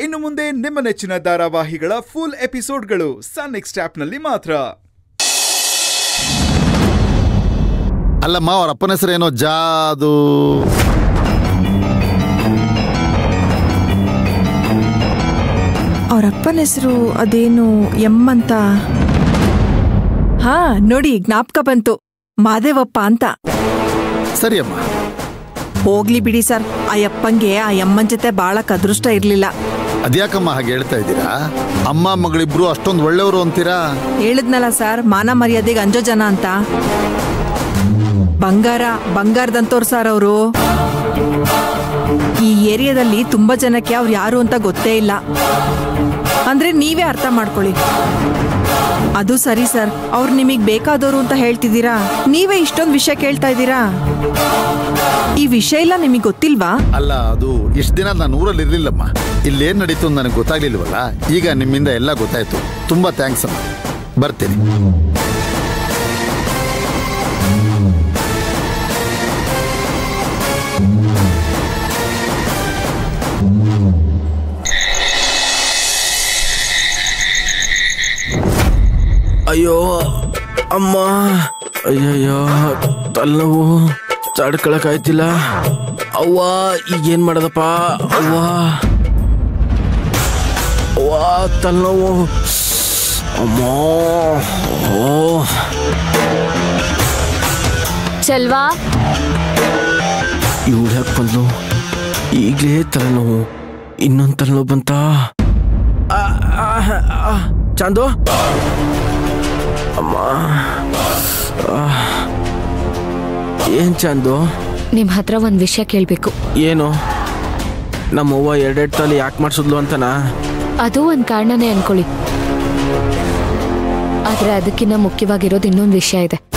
ಇನ್ನು ಮುಂದೆ ನಿಮ್ಮ ನೆಚ್ಚಿನ ಧಾರಾವಾಹಿಗಳ ಫುಲ್ ಎಪಿಸೋಡ್ಗಳು ಸನ್ ನೆಕ್ಸ್ಟ್ ಆಪ್ನಲ್ಲಿ ಮಾತ್ರ ಅಲ್ಲಮ್ಮ ಅವ್ರ ಅಪ್ಪನ ಹೆಸರೇನೋ ಜಾದು ಅವ್ರ ಅಪ್ಪನ ಹೆಸರು ಅದೇನು ಎಂ ಅಂತ ಹಾ ನೋಡಿ ಜ್ಞಾಪಕ ಬಂತು ಮಾದೇವಪ್ಪ ಅಂತ ಸರಿ ಅಮ್ಮ ಹೋಗ್ಲಿ ಬಿಡಿ ಸರ್ ಆ ಯಪ್ಪಂಗೆ ಆ ಯಮ್ಮನ್ ಜೊತೆ ಬಾಳಕ್ ಅದೃಷ್ಟ ಇರ್ಲಿಲ್ಲ ಅದ್ಯಾಕಮ್ಮ ಹಾಗೆ ಹೇಳ್ತಾ ಇದ್ದೀರಾ ಅಮ್ಮ ಮಗಳಿಬ್ರು ಅಷ್ಟೊಂದು ಒಳ್ಳೆಯವರು ಅಂತೀರಾ ಹೇಳಿದ್ನಲ್ಲ ಸರ್ ಮಾನ ಮರ್ಯಾದೆಗೆ ಅಂಜೋ ಜನ ಅಂತ ಬಂಗಾರ ಬಂಗಾರದಂತವ್ರು ಸರ್ ಅವರು ಈ ಏರಿಯಾದಲ್ಲಿ ತುಂಬಾ ಜನಕ್ಕೆ ಅವ್ರು ಯಾರು ಅಂತ ಗೊತ್ತೇ ಇಲ್ಲ ಅಂದ್ರೆ ನೀವೇ ಅರ್ಥ ಮಾಡ್ಕೊಳ್ಳಿ ಅದು ಸರಿ ಸರ್ ಅವ್ರು ನಿಮಗೆ ಬೇಕಾದವರು ಅಂತ ಹೇಳ್ತಿದ್ದೀರಾ ನೀವೇ ಇಷ್ಟೊಂದು ವಿಷಯ ಕೇಳ್ತಾ ಇದ್ದೀರಾ ಈ ವಿಷಯ ಎಲ್ಲ ನಿಮಗೆ ಗೊತ್ತಿಲ್ವಾ ಅಲ್ಲ ಅದು ಇಷ್ಟು ದಿನ ನಾನು ಊರಲ್ಲಿ ಇರ್ಲಿಲ್ಲಮ್ಮ ಇಲ್ಲೇನ್ ನಡೀತು ಅಂತ ನನಗೆ ಗೊತ್ತಾಗ್ಲಿಲ್ವಲ್ಲ ಈಗ ನಿಮ್ಮಿಂದ ಎಲ್ಲ ಗೊತ್ತಾಯ್ತು ತುಂಬಾ ಥ್ಯಾಂಕ್ಸ್ ಅಮ್ಮ ಬರ್ತೀನಿ ಅಯ್ಯೋ ಅಮ್ಮ ಅಯ್ಯಯ್ಯೋ ತಲೆನೋವು ತಡ್ಕೊಳಕಾಯ್ತಿಲ್ಲ ಅವ್ವ ಈಗೇನ್ ಮಾಡೋದಪ್ಪ ಅವ್ವ ಅವ್ವ ತಲೆನೋವು ಅಮ್ಮ ಓ ಚಲ್ವಾ ಇವಳು ಯಾಕೆ ಬಂದ್ಲು ಈಗಲೇ ತಲೆನೋವು ಇನ್ನೊಂದು ತಲೆನೋವು ಬಂತ ಆ, ಆ, ಆ, ಚಾಂದು ಅಮ್ಮ ಆ. ಏನ್ ಚಾಂದು ನಿಮ್ ಹತ್ರ ಒಂದ್ ವಿಷಯ ಕೇಳ್ಬೇಕು ಏನು ನಮ್ಮವ್ವ ಎರಡೆರಡು ತಲೆ ಯಾಕೆ ಮಾಡಿಸಿದ್ಲು ಅಂತನಾ ಅದು ಒಂದ್ ಕಾರಣನೇ ಅನ್ಕೊಳ್ಳಿ ಆದ್ರೆ ಅದಕ್ಕಿಂತ ಮುಖ್ಯವಾಗಿರೋದು ಇನ್ನೊಂದು ವಿಷಯ ಇದೆ